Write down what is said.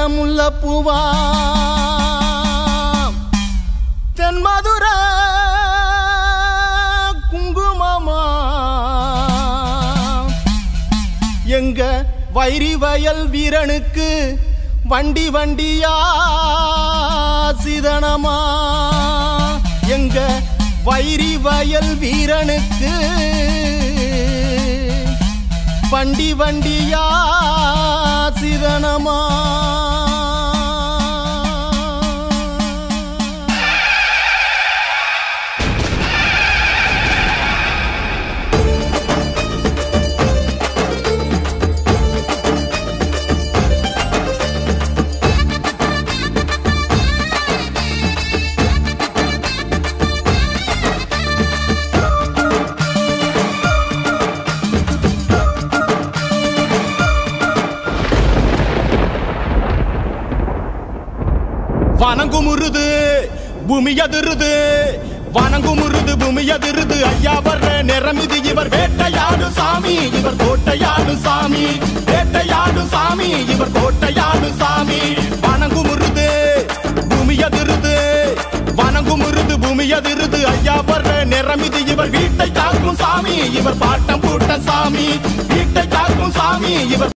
முல்லப்பூவா தென்மதுர குங்குமமா எங்க வைரி வயல் வீரனுக்கு வண்டி வண்டியா சிதனமா எங்க வைரி வயல் வீரனுக்கு வண்டி வண்டியா சிதனமா வனங்குமுருது பூமி அதிருது வனங்குமுருது பூமி அதிருது ஐயா வர்ற நிறமிது இவர் வேட்டையாடு சாமி இவர் கோட்டையாடு சாமி வேட்டையாடு சாமி இவர் கோட்டையாடு சாமி வனங்குமுருது பூமி அதிருது வனங்குமுருது பூமி அதிருது ஐயா வர்ற நிறமிது இவர் வீட்டை காக்கும் சாமி இவர் பாட்டம் பூட்டம் சாமி வீட்டை காக்கும் சாமி இவர்